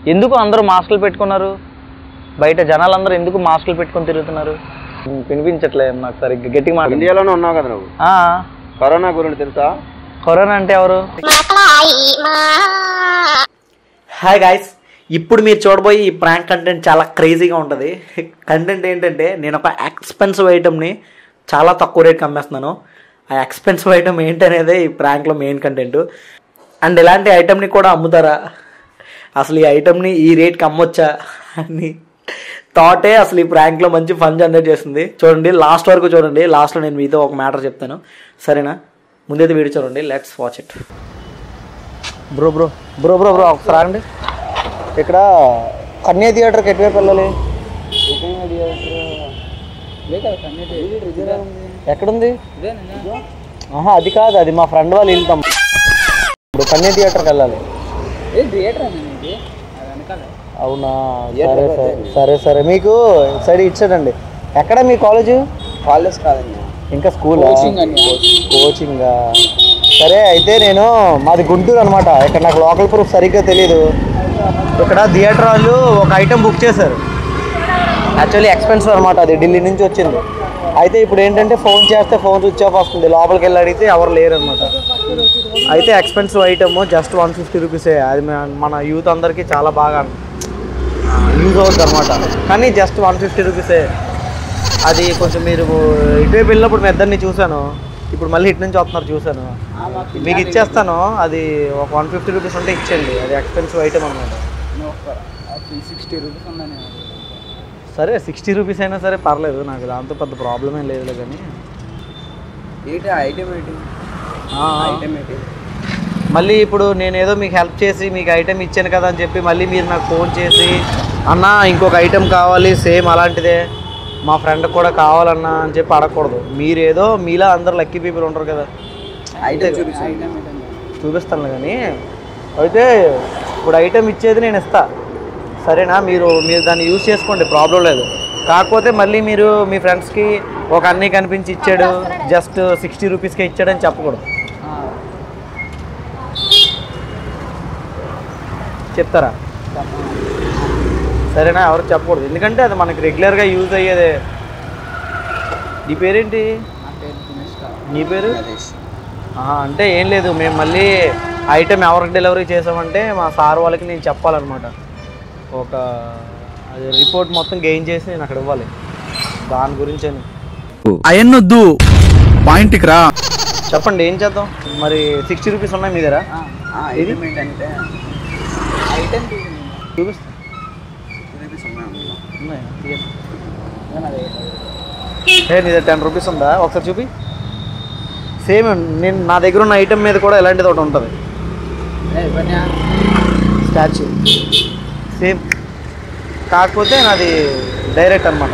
ఎందుకు అందరూ మాస్కులు పెట్టుకున్నారు బయట జనాలందరూ ఎందుకు మాస్కులు పెట్టుకొని తిరుగుతున్నారు ఉమ్, వినిపించట్లేదు నాకు సరిగ్గా గట్టిగా మాట ఇండియాలోనే ఉన్నావు కదా నువ్వు ఆ, కరోనా గురించి తెలుసా కరోనా అంటే ఎవరు హాయ్ గాయస్ ఇప్పుడు మీరు చూడబోయే ఈ ప్రాంక్ కంటెంట్ చాలా క్రేజీగా ఉంటుంది కంటెంట్ ఏంటంటే నేను ఒక ఎక్స్పెన్సివ్ ఐటమ్ని చాలా తక్కువ రేట్కి అమ్మేస్తున్నాను ఆ ఎక్స్పెన్సివ్ ఐటమ్ ఏంటనేదే ఈ ప్రాంక్లో మెయిన్ కంటెంట్ అండ్ ఇలాంటి ఐటమ్ని కూడా అమ్ముతారా అసలు ఈ ఐటమ్ని ఈ రేట్కి అమ్మొచ్చా అని థాటే అసలు ఈ ప్రాంక్లో మంచి ఫన్ జనరేట్ చేస్తుంది చూడండి లాస్ట్ వరకు చూడండి లాస్ట్లో నేను మీతో ఒక మ్యాటర్ చెప్తాను సరేనా ముందైతే వీడియో చూడండి let's watch it bro bro bro bro bro ఒకసారి ఆగండి ఇక్కడ కన్యా థియేటర్కి ఎటువైపు వెళ్ళాలి ఎక్కడుంది ఆహా అది కాదు అది మా ఫ్రెండ్ వాళ్ళు వెళ్తాం ఇప్పుడు కన్యా థియేటర్కి వెళ్ళాలి అవునా సరే సరే సరే సరే మీకు సరే ఇచ్చాడండి ఎక్కడ మీ కాలేజ్ కాలేజ్ కాదండి ఇంకా స్కూల్ కోచింగ్ సరే అయితే నేను మాది గుంటూరు అనమాట ఇక్కడ నాకు లోకల్ ప్రూఫ్ సరిగ్గా తెలియదు ఇక్కడ థియేటర్ వాళ్ళు ఒక ఐటెం బుక్ చేశారు యాక్చువల్లీ ఎక్స్పెన్సివ్ అనమాట అది ఢిల్లీ నుంచి వచ్చింది అయితే ఇప్పుడు ఏంటంటే ఫోన్ చేస్తే ఫోన్ స్విచ్ ఆఫ్ వస్తుంది లోపలికి వెళ్ళి అడిగితే ఎవరు లేరు అనమాట అయితే expensive item just one fifty రూపీసే అది మన- మన యూత్ అందరికీ చాలా బాగా యూజ్ అవుతుంది అనమాట కానీ జస్ట్ వన్ ఫిఫ్టీ రూపీసే అది కొంచెం మీరు ఇటువైపు వెళ్ళినప్పుడు మీ ఇద్దరిని చూశాను ఇప్పుడు మళ్ళీ ఇటు నుంచి వస్తున్నారు చూశాను మీకు ఇచ్చేస్తాను అది ఒక వన్ ఫిఫ్టీ రూపీస్ ఉంటే ఇచ్చేయండి అది ఎక్స్పెన్సివ్ ఐటమ్ అనమాట సిక్స్టీ రూపీస్ ఉందని సరే సిక్స్టీ రూపీస్ అయినా సరే పర్లేదు నాకు దాంతో పెద్ద ప్రాబ్లం ఏం లేదులే కానీ ఏంటి ఐటమ్ ఏంటి ఆ, ఐటమ్ ఏంటి మళ్ళీ ఇప్పుడు నేను ఏదో మీకు హెల్ప్ చేసి మీకు ఐటెం ఇచ్చాను కదా అని చెప్పి మళ్ళీ మీరు నాకు ఫోన్ చేసి అన్న ఇంకొక ఐటెం కావాలి సేమ్ అలాంటిదే మా ఫ్రెండ్ కూడా కావాలన్నా అని చెప్పి అడగకూడదు మీరు ఏదో మీలా అందరు లక్కీ పీపుల్ ఉంటారు కదా ఐటమ్ చూపించు ఐటమ్ చూపిస్తాను కానీ అయితే ఇప్పుడు ఐటెం ఇచ్చేది నేను ఇస్తా సరేనా మీరు మీరు దాన్ని యూజ్ చేసుకోండి ప్రాబ్లం లేదు కాకపోతే మళ్ళీ మీరు మీ ఫ్రెండ్స్కి ఒక అన్నీ కనిపించి ఇచ్చాడు జస్ట్ సిక్స్టీ రూపీస్కే ఇచ్చాడని చెప్పకూడదు చెప్తారా సరేనా ఎవరికి చెప్పకూడదు ఎందుకంటే అది మనకి రెగ్యులర్గా యూజ్ అయ్యేదే నీ పేరేంటి నీ పేరు ఆహా, అంటే ఏం లేదు మేము మళ్ళీ ఐటెం ఎవరికి డెలివరీ చేసామంటే మా సార్ వాళ్ళకి నేను చెప్పాలన్నమాట ఒక అది రిపోర్ట్ మొత్తం గెయిన్ చేసి నేను అక్కడ ఇవ్వాలి దాని గురించి అని అయన్నొద్దు పాయింట్కి రా చెప్పండి ఏం చేద్దాం మరి సిక్స్టీ రూపీస్ ఉన్నాయి మీ దగ్గర ఐటమ్ ఏంటంటే ఐటమ్ చూపిస్తా రూపీస్ ఉన్నాయి ఉన్నాయా? తీయండి. ఏ నీ దగ్గర టెన్ రూపీస్ ఉందా ఒకసారి చూపి సేమ్ నేను నా దగ్గర ఉన్న ఐటెం మీద కూడా ఇలాంటిది ఒకటి ఉంటుంది స్టాచ్యూ సేమ్ కాకపోతే నాది డైరెక్ట్ అనమాట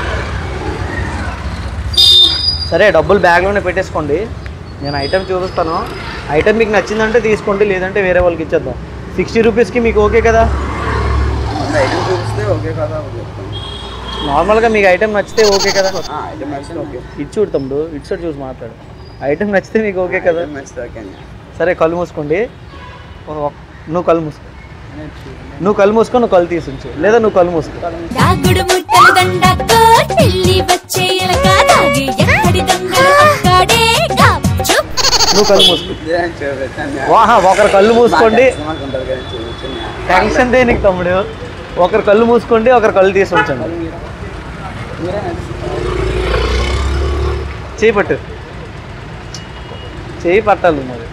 సరే డబ్బులు బ్యాగ్లోనే పెట్టేసుకోండి నేను ఐటెం చూపిస్తాను ఐటెం మీకు నచ్చిందంటే తీసుకోండి లేదంటే వేరే వాళ్ళకి ఇచ్చేద్దాం సిక్స్టీ రూపీస్కి మీకు ఓకే కదా ఐటమ్ చూపిస్తే ఓకే కదా నార్మల్గా మీకు ఐటెం నచ్చితే ఓకే కదా ఐటమ్ నచ్చితే ఓకే ఇటు చూడు తమ్ముడు ఇటు సైడ్ చూసి మాట్లాడు ఐటెం నచ్చితే మీకు ఓకే కదా ఐటమ్ నచ్చితే ఓకే అండి సరే కళ్ళు మూసుకోండి ఒక- నువ్వు కళ్ళు మూసుకో నువ్వు కళ్ళు మూసుకో నువ్వు కళ్ళు తీసుంచు లేదా నువ్వు కళ్ళు మూసుకో దాగుడు ముట్టలు దండకో చెల్లి వచ్చే ఎలక దాగి ఎక్కడి దొంగలు అక్కడే గప్చుప్ నువ్వు కళ్ళు మూసుకో ఇదేం చూపించండి వాహా ఒకరు కళ్ళు మూసుకోండి మాకు ఉంటుంది కదా చూపించండి టెన్షన్ దేనికి తమ్ముడు ఒకరు కళ్ళు మూసుకోండి ఒకరు కళ్ళు తీసి ఉంచండి చేయి పట్టు చేయి పట్టాలి మరి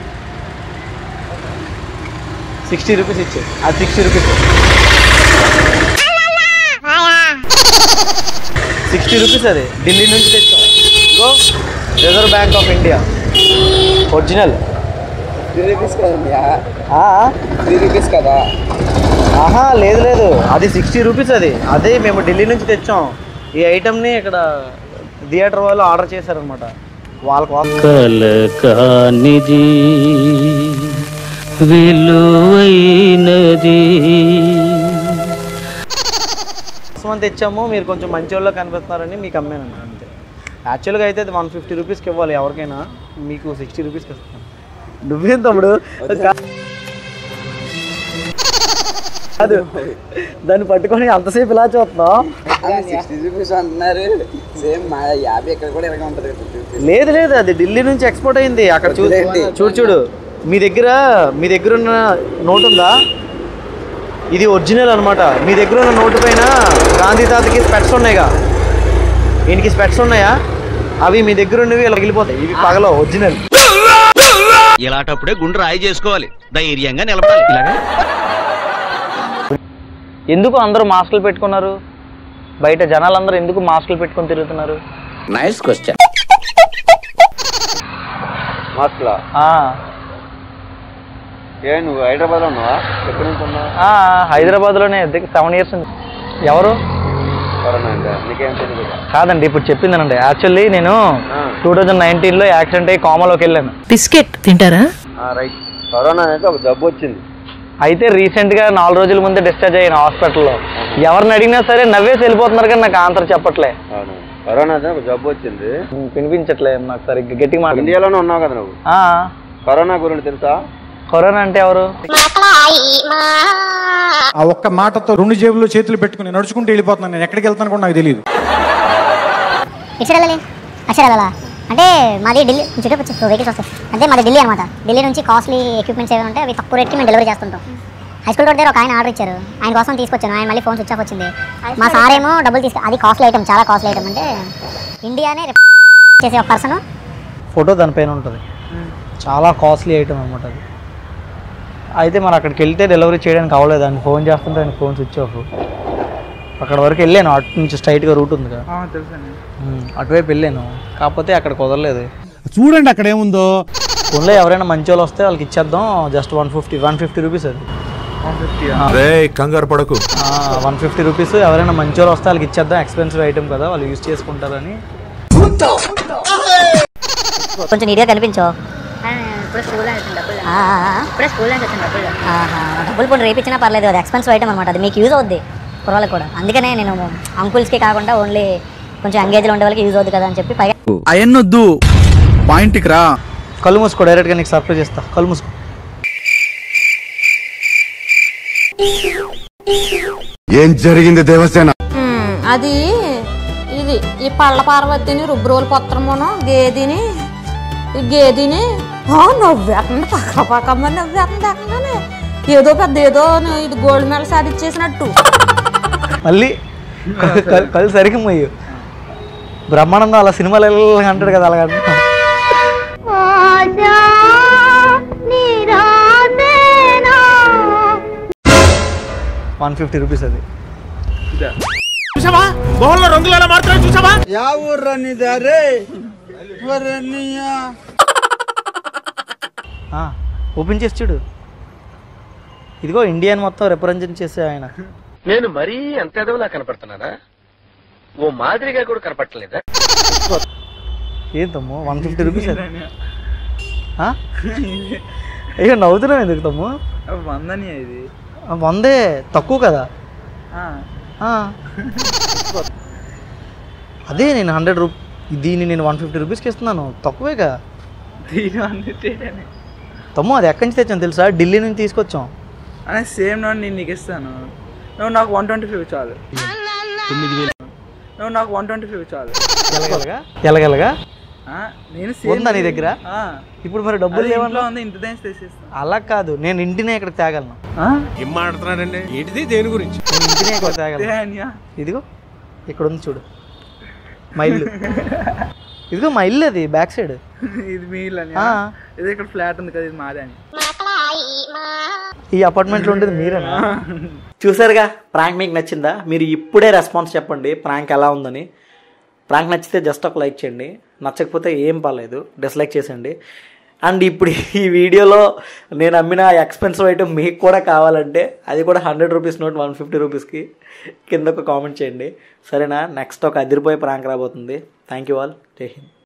సిక్స్టీ రూపీస్ ఇచ్చే అది సిక్స్టీ రూపీస్ సిక్స్టీ రూపీస్ అది ఢిల్లీ నుంచి తెచ్చాం ఇగో reserve bank of India original three rupees కదండి ఆ? త్రీ రూపీస్ కదా ఆహా లేదు లేదు అది సిక్స్టీ రూపీస్ అది అదే మేము ఢిల్లీ నుంచి తెచ్చాం ఈ ఐటమ్ని ఇక్కడ థియేటర్ వాళ్ళు ఆర్డర్ చేశారనమాట వాళ్ళ కోసం కలకానిది విలువైనది కోసం అని తెచ్చాము మీరు కొంచెం మంచి వాళ్ళు కనిపిస్తున్నారని మీకు అమ్మాను అంతే యాక్చువల్గా అయితే అది వన్ ఫిఫ్టీ రూపీస్కి ఇవ్వాలి ఎవరికైనా మీకు సిక్స్టీ రూపీస్కి ఇస్తాను నువ్వేం తమ్ముడు కాదు దాన్ని పట్టుకొని అంతసేపు ఇలా చూస్తున్నాం సిక్స్టీ రూపీస్ అంటున్నారు సేమ్ మా యాభై ఇక్కడ కూడా ఇలాగే ఉంటుంది ఫిఫ్టీ రూపీస్ లేదు లేదు అది ఢిల్లీ నుంచి ఎక్స్పోర్ట్ అయింది అక్కడ చూ వదిలేయండి. చూడు చూడు మీ దగ్గర మీ దగ్గర ఉన్న నోట్ ఉందా ఇది ఒరిజినల్ అన్నమాట మీ దగ్గర ఉన్న నోటు పైన గాంధీ తాతకి స్పెట్స్ ఉన్నాయిగా ఈయనకి స్పెట్స్ ఉన్నాయా అవి మీ దగ్గర ఉన్నవి ఇలా వెళ్ళిపోతాయి ఇవి పగలో ఒరిజినల్ ఇలాంటప్పుడే గుండు రాయి చేసుకోవాలి ధైర్యంగా నిలబడాలి ఇలాగా ఎందుకు అందరూ మాస్కులు పెట్టుకున్నారు బయట జనాలందరూ ఎందుకు మాస్కులు పెట్టుకొని తిరుగుతున్నారు నైస్ క్వశ్చన్ మాస్క్లా ఆ, ఏ నువ్వు హైదరాబాద్లో ఉన్నావా ఎక్కడి నుంచి ఉన్నావా ఆ, హైదరాబాద్లోనే సెవెన్ ఇయర్స్ ఉంది ఎవరు కరోనా అంటే నీకేం తెలియదు కాదండి ఇప్పుడు చెప్పిందనండి యాక్చువల్లీ నేను టూ థౌజండ్ నైన్టీన్లో యాక్సిడెంట్ అయ్యి కోమాలోకి వెళ్ళాను బిస్కెట్ తింటారా రైట్ కరోనా అనేది ఒక జబ్బు వచ్చింది అయితే రీసెంట్గా నాలుగు రోజుల ముందే డిశ్చార్జ్ అయ్యాను హాస్పిటల్లో ఎవరిని అడిగినా సరే నవ్వేసి వెళ్ళిపోతున్నారు కానీ నాకు ఆన్సర్ చెప్పట్లే అవును కరోనా అనేది ఒక జబ్బు వచ్చింది వినిపించట్లే నాకు సరిగ్గా గట్టిగా మాట ఇండియాలోనే ఉన్నావు కదా నువ్వు ఆ, కరోనా గురించి తెలుసా కరోనా అంటే ఎవరు ఆ ఒక్క మాటతో రెండు జేబుల్లో చేతులు పెట్టుకుని నడుచుకుంటూ వెళ్ళిపోతున్నాను నేను ఎక్కడికి వెళ్తాను కూడా నాకు తెలియదు ఇచ్చారా అక్షరాలా అంటే మాది ఢిల్లీ చుట్టూ వెహికల్స్ వస్తాయి అంటే మాది ఢిల్లీ అనమాట ఢిల్లీ నుంచి కాస్ట్లీ ఎక్విప్మెంట్స్ ఏమైనా ఉంటే అవి తక్కువ రేట్కి మేము డెలివరీ చేస్తుంటాం హై స్కూల్ రోడ్ దగ్గర ఒక ఆయన ఆర్డర్ ఇచ్చారు ఆయన కోసం తీసుకొచ్చాను ఆయన మళ్ళీ ఫోన్ స్విచ్ ఆఫ్ వచ్చింది మా సార్ ఏమో డబ్బులు తీసుకు అది కాస్ట్లీ ఐటమ్ చాలా కాస్ట్లీ ఐటమ్ అంటే ఇండియానే rep- చేసే ఒక పర్సన్ ఫోటో దానిపైన ఉంటుంది చాలా కాస్ట్లీ ఐటమ్ అనమాట అది అయితే మరి అక్కడికి వెళ్తే డెలివరీ చేయడానికి అవ్వలేదు ఆయన ఫోన్ చేస్తుంటే ఆయన ఫోన్ స్విచ్ ఆఫ్ అక్కడ వరకు వెళ్ళాను అటు నుంచి స్ట్రైట్గా రూట్ ఉంది కదా ఉమ్, అటువైపు వెళ్ళాను కాకపోతే అక్కడ కుదరలేదు చూడండి అక్కడ ఏముందో ఫోన్లో ఎవరైనా మంచి వాళ్ళు వస్తే వాళ్ళకి ఇచ్చేద్దాం just one fifty one fifty rupees అది కంగారు పడకు వన్ ఫిఫ్టీ రూపీస్ ఎవరైనా మంచి వాళ్ళు వస్తే వాళ్ళకి ఇచ్చేద్దాం ఎక్స్పెన్సివ్ ఐటమ్ కదా వాళ్ళు యూజ్ చేసుకుంటారని కొంచెం నీట్గా కనిపించో ఇప్పుడు స్కూల్ డబ్బులు ఆ, ఆ, ఆ. ఇప్పుడే స్కూల్ నుంచి వచ్చిన డబ్బులు ఆహా, డబ్బులు పోనీ రేపిచ్చినా పర్లేదు అది ఎక్స్పెన్సివ్ ఐటమ్ అనమాట అది మీకు యూజ్ అవుద్ది కుర్రాళ్ళకి కూడా అందుకనే నేను అంకుల్స్కి కాకుండా ఓన్లీ కొంచెం ఎంగేజ్లో ఉండే వాళ్ళకి యూజ్ అవుద్ది కదా అని చెప్పి పైగా అయన్నొద్దు పాయింట్కి రా కళ్ళు మూసుకో డైరెక్ట్గా నీకు సర్ప్రైజ్ ఇస్తా కళ్ళు మూసుకో ఏం జరిగింది దేవసేన అది ఇది ఈ పళ్ళ పార్వతిని రుబ్రోలు పత్రమును గేదిని ఈ గేదిని ఆ, నవ్వేస్తుంది పక్క పక్కమ్మ నవ్వేస్తుంది ఎక్కడనే ఏదో పెద్ద ఏదో ను- ఇది గోల్డ్ మెడల్ సాధించేసినట్టు మళ్ళీ కళ్ళు- కళ్ళు సరిగ్గా మొయ్యు బ్రహ్మానందం అలా సినిమాలు వెళ్ళాలి అంటాడు కదా అలాగ అంటున్నా. వన్ ఫిఫ్టీ రూపీస్ అది యా ఊర్రా నీదా రే వరనియా ఆ, ఓపెన్ చేసి చూడు ఇదిగో ఇండియాని మొత్తం రిప్రజెంట్ చేసే ఆయన నేను మరీ అంత ఎదవలా కనపడుతున్నానా ఓ మాదిరిగా కూడా కనపడలేదా ఏం తమ్ము వన్ ఫిఫ్టీ రూపీస్ అది ఆ? అయ్యో నవ్వుతున్నావు ఎందుకు తమ్ము వందని ఇది ఆ, వందే తక్కువ కదా ఆ. అదే నేను హండ్రెడ్ రూ దీన్ని నేను వన్ ఫిఫ్టీ రూపీస్కి ఇస్తున్నాను తక్కువేగా తమ్ము అది ఎక్కడి నుంచి తెచ్చాను తెలుసా ఢిల్లీ నుంచి తీసుకొచ్చాం అనే సేమ్ నోట్ నేను నీకు ఇస్తాను నువ్వు నాకు వన్ ట్వంటీ ఫైవ్ చాలు నువ్వు నాకు వన్ ట్వంటీ ఫైవ్ చాలు ఎలగలగా ఎలగలగా ఆ, నేను ఉందా నీ దగ్గర ఆ, ఇప్పుడు మరి డబ్బులు అది ఇంట్లో లేవన్నా ఉంది ఇంటి దగ్గర తెచ్చేస్తాను అలా కాదు నేను ఇంటినే ఇక్కడికి తేగలను ఏం మాట్లాడుతున్నాడండి ఏంటిది దేని గురించి నేను ఇంటినే ఇక్కడ తేగలను అన్యా ఇదిగో ఇక్కడ ఉంది చూడు మా ఇల్లు ఇదిగో మా ఇల్లు అది బ్యాక్ సైడ్ ఇది మీ ఇల్లు అని ఆ. ఇది ఇక్కడ ఫ్లాట్ ఉంది కదా ఇది మాదే అని ఈ అపార్ట్మెంట్లో ఉండేది మీరేనా చూసారుగా ప్రాంక్ మీకు నచ్చిందా మీరు ఇప్పుడే రెస్పాన్స్ చెప్పండి ప్రాంక్ ఎలా ఉందని ప్రాంక్ నచ్చితే జస్ట్ ఒక లైక్ చేయండి నచ్చకపోతే ఏం పర్లేదు డిస్లైక్ చేసేయండి అండ్ ఇప్పుడు ఈ వీడియోలో నేను అమ్మిన ఎక్స్పెన్సివ్ ఐటమ్ మీకు కూడా కావాలంటే అది కూడా hundred rupees note one fifty రూపీస్కి కింద ఒక కామెంట్ చేయండి సరేనా నెక్స్ట్ ఒక అదిరిపోయే ప్రాంక్ రాబోతుంది థ్యాంక్ యూ ఆల్ జై హింద్